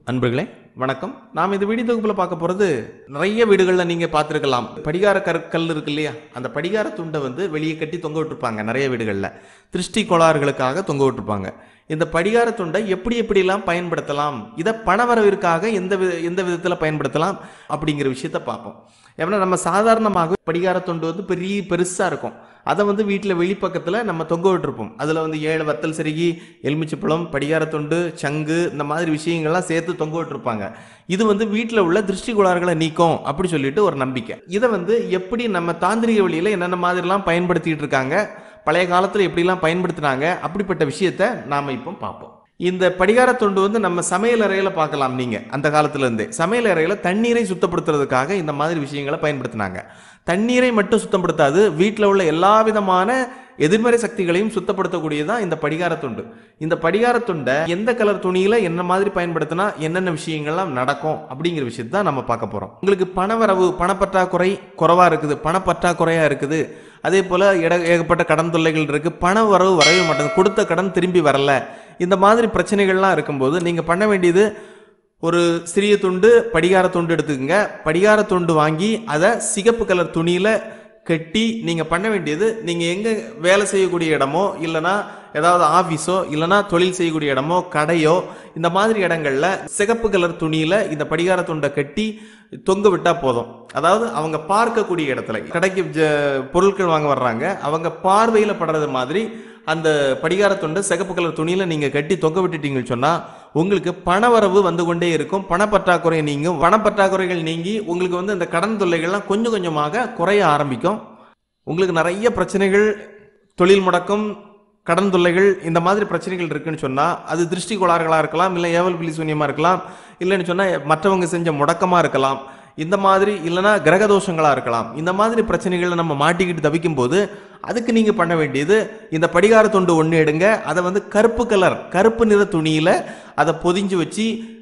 அன்பர்களே வணக்கம் நாம் இந்த வீடியோ தொகுப்புல பார்க்க போறது நிறைய வீடுகளில் நீங்க பார்த்துருக்கலாம் படிகார கற்கள் இருக்கு இல்லையா அந்த படிகார துண்டை வந்து வெளியே கட்டி தொங்க விட்டுருப்பாங்க நிறைய வீடுகளில் திருஷ்டி கோளாறுகளுக்காக தொங்க விட்டுருப்பாங்க இந்த படிகார துண்டை எப்படி எப்படிலாம் பயன்படுத்தலாம் இதை பணவரவிற்காக எந்த வித எந்த விதத்தில் பயன்படுத்தலாம் அப்படிங்கிற விஷயத்த பார்ப்போம் ஏன்னா நம்ம சாதாரணமாக படிகார துண்டு வந்து பெரிய பெருசாக இருக்கும் அதை வந்து வீட்டில் வெளிப்பக்கத்தில் நம்ம தொங்க விட்டுருப்போம் அதில் வந்து ஏழு வத்தல் செருகி எலுமிச்சப்பழம் படிகார துண்டு சங்கு இந்த மாதிரி விஷயங்கள்லாம் சேர்த்து தொங்க விட்டுருப்பாங்க இது வந்து வீட்டில் உள்ள திருஷ்டி கோளாறுகளை நீக்கும் அப்படி சொல்லிட்டு ஒரு நம்பிக்கை இதை வந்து எப்படி நம்ம தாந்திரிக வழியில் என்னென்ன மாதிரிலாம் பயன்படுத்திட்டு இருக்காங்க பழைய காலத்தில் எப்படிலாம் பயன்படுத்தினாங்க அப்படிப்பட்ட விஷயத்த நாம் இப்போ பார்ப்போம் இந்த படிகார தொண்டு வந்து நம்ம சமையல் அறையில் பார்க்கலாம் நீங்கள் அந்த காலத்துல இருந்தே சமையல் அறையில் தண்ணீரை சுத்தப்படுத்துறதுக்காக இந்த மாதிரி விஷயங்களை பயன்படுத்தினாங்க தண்ணீரை மட்டும் சுத்தப்படுத்தாது வீட்டில் உள்ள எல்லா விதமான எதிர்மறை சக்திகளையும் சுத்தப்படுத்தக்கூடியதான் இந்த படிகார துண்டு இந்த படிகார துண்டை எந்த கலர் துணியில என்ன மாதிரி பயன்படுத்தினா என்னென்ன விஷயங்கள்லாம் நடக்கும் அப்படிங்கிற விஷயத்தை தான் நம்ம பார்க்க போறோம் உங்களுக்கு பணவரவு பணப்பற்றாக்குறை குறைவா இருக்குது பணப்பற்றாக்குறையா இருக்குது அதே போல இட ஏகப்பட்ட கடன் தொல்லைகள் இருக்கு பண வரவு வரவே மாட்டேங்குது கொடுத்த கடன் திரும்பி வரல இந்த மாதிரி பிரச்சனைகள்லாம் இருக்கும்போது நீங்க பண்ண வேண்டியது ஒரு சிறிய துண்டு படிகார துண்டு எடுத்துக்கங்க படிகார துண்டு வாங்கி அதை சிகப்பு கலர் துணியில கட்டி நீங்க பண்ண வேண்டியது நீங்க எங்க வேலை செய்யக்கூடிய இடமோ இல்லைன்னா ஏதாவது ஆபீஸோ இல்லைன்னா தொழில் செய்யக்கூடிய இடமோ கடையோ இந்த மாதிரி இடங்கள்ல சிகப்பு கலர் துணியில இந்த படிகார துண்டை கட்டி தொங்க விட்டா போதும் அதாவது அவங்க பார்க்கக்கூடிய இடத்துல கடைக்கு ஜ- பொருட்கள் வாங்க வர்றாங்க அவங்க பார்வையில படுறது மாதிரி அந்த படிகார துண்டை சிகப்பு கலர் துணியில நீங்க கட்டி தொங்க விட்டுட்டீங்கன்னு சொன்னா உங்களுக்கு பணவரவு வந்து கொண்டே இருக்கும் பணப்பற்றாக்குறை நீங்கும் பணப்பற்றாக்குறைகள் நீங்கி உங்களுக்கு வந்து இந்த கடன் தொல்லைகள்லாம் கொஞ்சம் கொஞ்சமாக குறைய ஆரம்பிக்கும் உங்களுக்கு நிறைய பிரச்சனைகள் தொழில் முடக்கம் கடன் தொல்லைகள் இந்த மாதிரி பிரச்சனைகள் இருக்குன்னு சொன்னா அது திருஷ்டி கோளாறுகளா இருக்கலாம் இல்லை ஏவல் பிலி சூன்யமா இருக்கலாம் இல்லைன்னு சொன்னா மற்றவங்க செஞ்ச முடக்கமா இருக்கலாம் இந்த மாதிரி இல்லைன்னா கிரக தோஷங்களா இருக்கலாம் இந்த மாதிரி பிரச்சனைகளை நம்ம மாட்டிக்கிட்டு தவிக்கும் போது அதுக்கு நீங்க பண்ண வேண்டியது இந்த படிகார துண்டு ஒன்று எடுங்க அதை வந்து கருப்பு கலர் கருப்பு நிற துணியில அதை பொதிஞ்சு வச்சு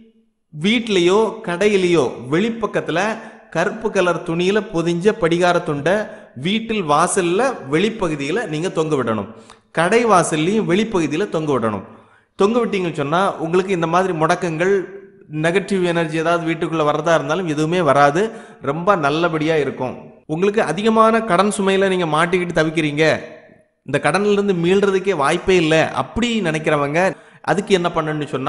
வீட்லேயோ கடையிலேயோ வெளிப்பக்கத்துல கருப்பு கலர் துணியில பொதிஞ்ச படிகார துண்டை வீட்டில் வாசல்ல வெளிப்பகுதியில நீங்க தொங்க விடணும் கடை வாசல்லையும் வெளிப்பகுதியில தொங்க விடணும் தொங்க விட்டீங்கன்னு சொன்னா உங்களுக்கு இந்த மாதிரி முடக்கங்கள் நெகட்டிவ் எனர்ஜி ஏதாவது வீட்டுக்குள்ள வரதா இருந்தாலும் எதுவுமே வராது ரொம்ப நல்லபடியா இருக்கும் உங்களுக்கு அதிகமான கடன் சுமையில நீங்க மாட்டிக்கிட்டு தவிக்கிறீங்க இந்த கடன்ல இருந்து மீள்றதுக்கே வாய்ப்பே இல்லை அப்படி நினைக்கிறவங்க அதுக்கு என்ன பண்ணணும்னு சொன்னா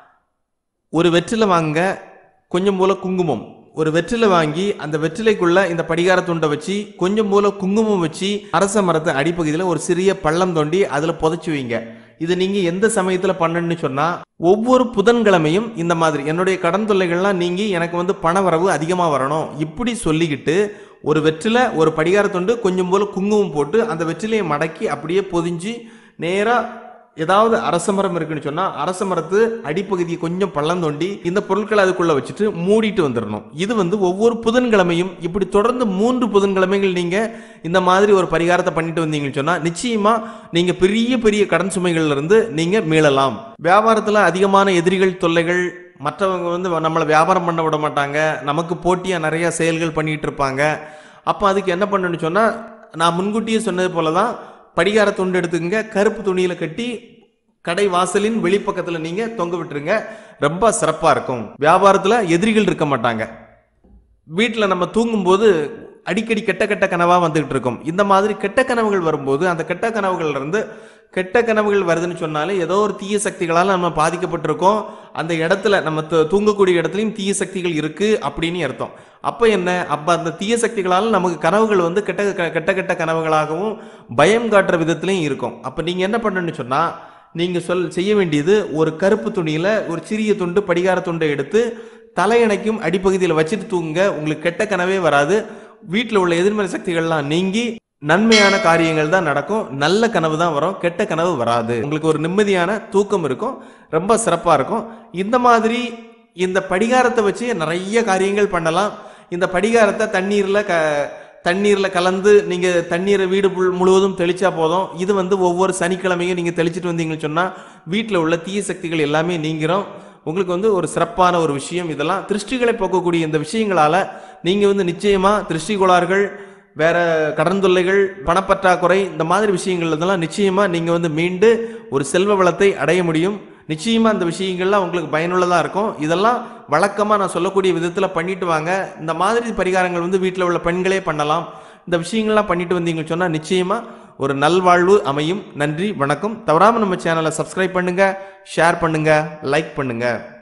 ஒரு வெற்றிலை வாங்க கொஞ்சம் போல குங்குமம் ஒரு வெற்றிலை வாங்கி அந்த வெற்றிலைக்குள்ள இந்த படிகார துண்டை வச்சு கொஞ்சம் போல குங்குமம் வச்சு அரச மரத்து அடிப்பகுதியில் ஒரு சிறிய பள்ளம் தோண்டி அதில் புதைச்சு வைங்க இது நீங்க எந்த சமயத்துல பண்ணணும்னு சொன்னா ஒவ்வொரு புதன்கிழமையும் இந்த மாதிரி என்னுடைய கடன் தொல்லைகள்லாம் நீங்கி எனக்கு வந்து பண வரவு அதிகமா வரணும் இப்படி சொல்லிக்கிட்டு ஒரு வெற்றிலை ஒரு படிகார துண்டு கொஞ்சம் போல குங்குமம் போட்டு அந்த வெற்றிலையை மடக்கி அப்படியே பொதிஞ்சு நேரா ஏதாவது அரச மரம் இருக்குன்னு சொன்னா அரச மரத்து அடிப்பகுதியை கொஞ்சம் பள்ளம் தோண்டி இந்த பொருட்களை அதுக்குள்ள வச்சுட்டு மூடிட்டு வந்துடணும் இது வந்து ஒவ்வொரு புதன்கிழமையும் இப்படி தொடர்ந்து மூன்று புதன்கிழமைகள் நீங்க இந்த மாதிரி ஒரு பரிகாரத்தை பண்ணிட்டு வந்தீங்கன்னு சொன்னா நிச்சயமா நீங்க பெரிய பெரிய கடன் சுமைகள்ல இருந்து நீங்க மீளலாம் வியாபாரத்துல அதிகமான எதிரிகள் தொல்லைகள் மற்றவங்க வந்து நம்மளை வியாபாரம் பண்ண விட மாட்டாங்க நமக்கு போட்டியா நிறைய செயல்கள் பண்ணிட்டு இருப்பாங்க அப்போ அதுக்கு என்ன பண்ணணும்னு சொன்னா நான் முன்கூட்டியே சொன்னது போல தான் படிகார துண்டு எடுத்துக்கங்க கருப்பு துணியில கட்டி கடை வாசலின் வெளிப்பக்கத்துல நீங்க தொங்க விட்டுருங்க ரொம்ப சிறப்பா இருக்கும் வியாபாரத்துல எதிரிகள் இருக்க மாட்டாங்க வீட்டில் நம்ம தூங்கும்போது அடிக்கடி கெட்ட கெட்ட கனவா வந்துகிட்டு இருக்கும் இந்த மாதிரி கெட்ட கனவுகள் வரும்போது அந்த கெட்ட கனவுகள்ல இருந்து கெட்ட கனவுகள் வருதுன்னு சொன்னாலே ஏதோ ஒரு தீய சக்திகளால் நம்ம பாதிக்கப்பட்டிருக்கோம் அந்த இடத்துல நம்ம தூ- தூங்கக்கூடிய இடத்துலையும் தீய சக்திகள் இருக்கு அப்படின்னு அர்த்தம் அப்போ என்ன அப்போ அந்த தீய சக்திகளால் நமக்கு கனவுகள் வந்து கெட்ட க- கெட்ட கெட்ட கனவுகளாகவும் பயம் காட்டுற விதத்துலையும் இருக்கும் அப்போ நீங்கள் என்ன பண்ணணும்னு சொன்னால் நீங்கள் சொல் செய்ய வேண்டியது ஒரு கருப்பு துணியில் ஒரு சிறிய துண்டு படிகார துண்டை எடுத்து தலையணைக்கும் அடிப்பகுதியில் வச்சுட்டு தூங்குங்க உங்களுக்கு கெட்ட கனவே வராது வீட்டில் உள்ள எதிர்மறை சக்திகள்லாம் நீங்கி நன்மையான காரியங்கள் தான் நடக்கும் நல்ல கனவு தான் வரும் கெட்ட கனவு வராது உங்களுக்கு ஒரு நிம்மதியான தூக்கம் இருக்கும் ரொம்ப சிறப்பாக இருக்கும் இந்த மாதிரி இந்த படிகாரத்தை வச்சு நிறைய காரியங்கள் பண்ணலாம் இந்த படிகாரத்தை தண்ணீரில் க தண்ணீரில் கலந்து நீங்கள் தண்ணீரை வீடு புல்- முழுவதும் தெளிச்சா போதும் இது வந்து ஒவ்வொரு சனிக்கிழமையும் நீங்கள் தெளிச்சிட்டு வந்தீங்கன்னு சொன்னால் வீட்டில் உள்ள தீய சக்திகள் எல்லாமே நீங்கிறோம் உங்களுக்கு வந்து ஒரு சிறப்பான ஒரு விஷயம் இதெல்லாம் திருஷ்டிகளை போக்கக்கூடிய இந்த விஷயங்களால நீங்கள் வந்து நிச்சயமாக திருஷ்டி கோளாறுகள் வேற கடன் தொல்லைகள் பணப்பற்றாக்குறை இந்த மாதிரி விஷயங்கள் இதெல்லாம் நிச்சயமா நீங்க வந்து மீண்டு ஒரு செல்வ வளத்தை அடைய முடியும் நிச்சயமா அந்த விஷயங்கள்லாம் உங்களுக்கு பயனுள்ளதா இருக்கும் இதெல்லாம் வழக்கமா நான் சொல்லக்கூடிய விதத்துல பண்ணிட்டு வாங்க இந்த மாதிரி பரிகாரங்கள் வந்து வீட்டில் உள்ள பெண்களே பண்ணலாம் இந்த விஷயங்கள்லாம் பண்ணிட்டு வந்தீங்கன்னு சொன்னா நிச்சயமா ஒரு நல்வாழ்வு அமையும் நன்றி வணக்கம் தவறாம நம்ம சேனலை சப்ஸ்கிரைப் பண்ணுங்க ஷேர் பண்ணுங்க லைக் பண்ணுங்க